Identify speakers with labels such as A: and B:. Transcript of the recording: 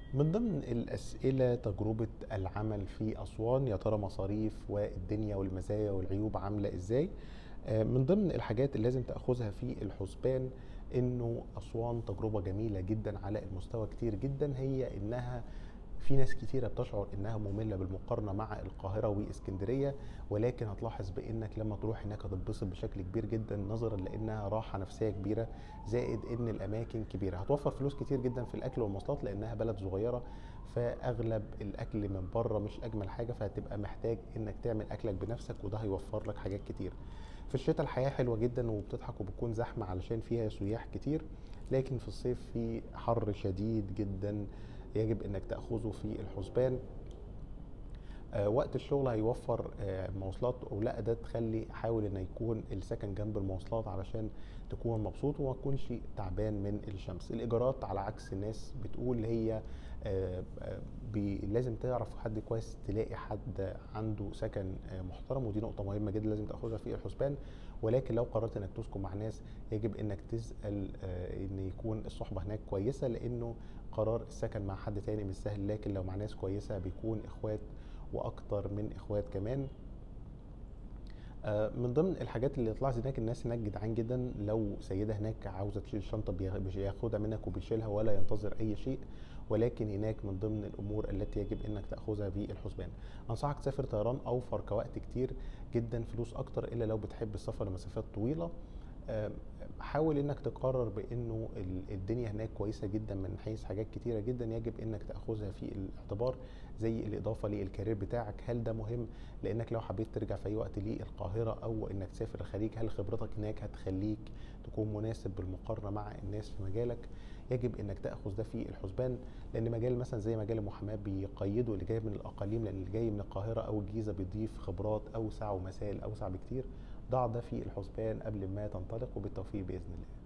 A: من ضمن الأسئلة تجربة العمل في أسوان يا ترى مصاريف والدنيا والمزايا والعيوب عاملة إزاي؟ آه، من ضمن الحاجات اللي لازم تاخذها في الحسبان انه اسوان تجربه جميله جدا على المستوى كتير جدا هي انها في ناس كتيرة بتشعر انها مملة بالمقارنة مع القاهرة واسكندرية ولكن هتلاحظ بانك لما تروح هناك هتتبسط بشكل كبير جدا نظرا لانها راحة نفسية كبيرة زائد ان الاماكن كبيرة هتوفر فلوس كتير جدا في الاكل والمواصلات لانها بلد صغيرة فاغلب الاكل من بره مش اجمل حاجة فهتبقى محتاج انك تعمل اكلك بنفسك وده هيوفر لك حاجات كتير في الشتاء الحياة حلوة جدا وبتضحك وبتكون زحمة علشان فيها سياح كتير لكن في الصيف في حر شديد جدا يجب انك تاخذه في الحسبان آه، وقت الشغل هيوفر آه، مواصلات او لا ده تخلي حاول ان يكون السكن جنب المواصلات علشان تكون مبسوط وما تكونش تعبان من الشمس الايجارات على عكس الناس بتقول هي آه، بي لازم تعرف حد كويس تلاقي حد عنده سكن محترم ودي نقطه مهمه جدا لازم تاخذها في الحسبان ولكن لو قررت انك تسكن مع ناس يجب انك تسال ان يكون الصحبه هناك كويسه لانه قرار السكن مع حد تاني مش سهل لكن لو مع ناس كويسه بيكون اخوات واكتر من اخوات كمان آه، من ضمن الحاجات اللي طلعت هناك الناس هناك جدعان جدا لو سيده هناك عاوزه تشيل شنطه بياخدها منك وبيشيلها ولا ينتظر اي شيء ولكن هناك من ضمن الامور التي يجب انك تاخذها بالحسبان انصحك تسافر طيران اوفر كوقت كتير جدا فلوس اكتر الا لو بتحب السفر لمسافات طويله حاول انك تقرر بانه الدنيا هناك كويسه جدا من حيث حاجات كتيره جدا يجب انك تاخذها في الاعتبار زي الاضافه للكارير بتاعك هل ده مهم لانك لو حبيت ترجع في اي وقت للقاهره او انك تسافر الخليج هل خبرتك هناك هتخليك تكون مناسب بالمقارنه مع الناس في مجالك يجب انك تاخذ ده في الحسبان لان مجال مثلا زي مجال المحاماه بيقيدوا اللي جاي من الاقاليم لان اللي جاي من القاهره او الجيزه بيضيف خبرات اوسع ومسائل اوسع بكتير ضع ده في الحسبان قبل ما تنطلق وبالتوفيق باذن الله